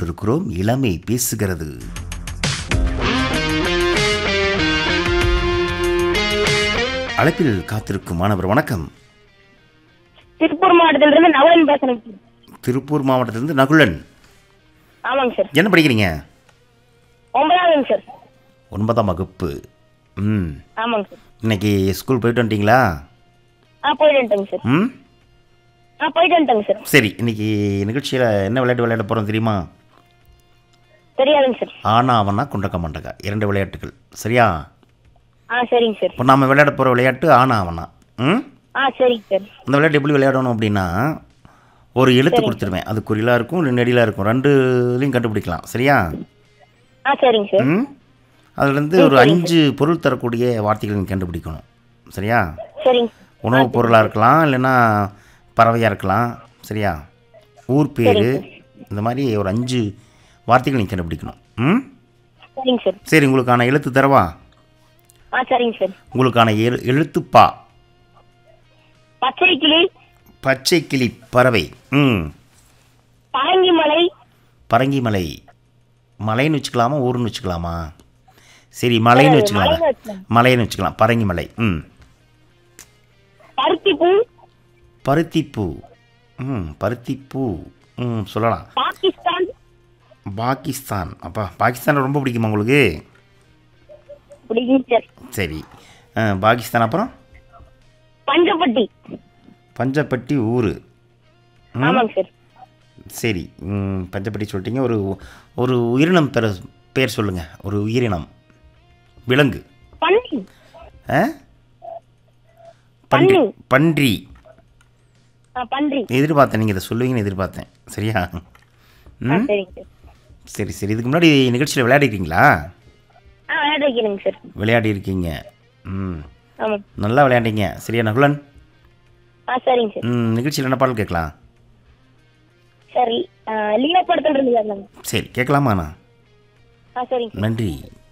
கொண்டிருக்கிறோம் இளமை பேசுகிறது அழைப்பில் காத்திருக்கும் மாணவர் வணக்கம் திருப்பூர் மாவட்டத்திலிருந்து நவலன் பேசுறேன் சார். திருப்பூர் மாவட்டத்திலிருந்து நகுலன் ஆமாங்க சார் என்ன படிக்கிறீங்க ஒன்பதாவதுங்க சார் ஒன்பதாம் வகுப்பு ம் ஆமாங்க சார் இன்னைக்கு ஸ்கூல் போயிட்டு வந்துட்டீங்களா ஆ போயிட்டு வந்துட்டேங்க சார் ம் ஆ போயிட்டு வந்துட்டேங்க சார் சரி இன்னைக்கு நிகழ்ச்சியில் என்ன விளையாட்டு விளையாட போகிறோம் தெரியுமா தெரியாதுங்க சார் ஆனா அவனா குண்டக்க மண்டக்கா இரண்டு விளையாட்டுகள் சரியா ஆ சரிங்க சார் இப்போ நாம் விளையாட போகிற விளையாட்டு ஆனா அவனா ம் ஆ சரிங்க சார் அந்த விளையாட்டு எப்படி விளையாடணும் அப்படின்னா ஒரு எழுத்து கொடுத்துருவேன் அது குறிலாக இருக்கும் இல்லை நெடிலாக இருக்கும் ரெண்டுலையும் கண்டுபிடிக்கலாம் சரியா ஆ சரிங்க சார் ம் அதுலேருந்து ஒரு அஞ்சு பொருள் தரக்கூடிய வார்த்தைகள் நீங்க கண்டுபிடிக்கணும் சரியா சரிங்க உணவுப் பொருளாக இருக்கலாம் இல்லைன்னா பறவையாக இருக்கலாம் சரியா ஊர் பேர் இந்த மாதிரி ஒரு அஞ்சு வார்த்தைகள் நீங்கள் கண்டுபிடிக்கணும் ம் சரிங்க சார் சரி உங்களுக்கான எழுத்து தரவா ஆ சரிங்க சார் உங்களுக்கான எழு எழுத்துப்பா பச்சை கிளி பச்சை கிளி பறவை ம் பரங்கி மலை பரங்கி மலை மலைன்னு வச்சுக்கலாமா ஊருன்னு வச்சுக்கலாமா சரி மலைன்னு வச்சுக்கலாமா மலைன்னு வச்சுக்கலாம். மலைன்னு வச்சுக்கலாம் பரங்கி மலை ம் பருத்திப்பூ பருத்திப்பூ ம் பருத்திப்பூ ம் சொல்லலாம் பாகிஸ்தான் பாகிஸ்தான் அப்பா பாகிஸ்தான் ரொம்ப பிடிக்குமா உங்களுக்கு பிடிக்கும் சார் சரி ஆ, பாகிஸ்தான் அப்புறம் பஞ்சப்பட்டி பஞ்சப்பட்டி ஊர் ஆமாங்க சார் சரி ம், பஞ்சப்பட்டி சொல்லிட்டீங்க ஒரு ஒரு உயிரினம் பெற பேர் சொல்லுங்கள் ஒரு உயிரினம் விலங்கு பன்றி ஆ பன்றி பன்றி. பன்றி ஆ பன்றி எதிர்பார்த்தேன் நீங்கள் இதை சொல்லுவீங்கன்னு எதிர்பார்த்தேன் சரியா ஆ ம் சரிங்க சார் சரி சரி இதுக்கு முன்னாடி நிகழ்ச்சியில் விளையாடிருக்கீங்களா ஆ விளையாட வைக்கிறேங்க சார் விளையாடி இருக்கீங்க ம் ஆமாம் நல்லா விளையாண்டீங்க சரியா நகுலன் ஆ சரிங்க சார் ம் நிகழ்ச்சியில் என்ன பாடல் கேட்கலாம் சரி லீலா படத்தில் இருந்து வரலாங்க சரி கேட்கலாமாண்ணா ஆ சரிங்க சார் நன்றி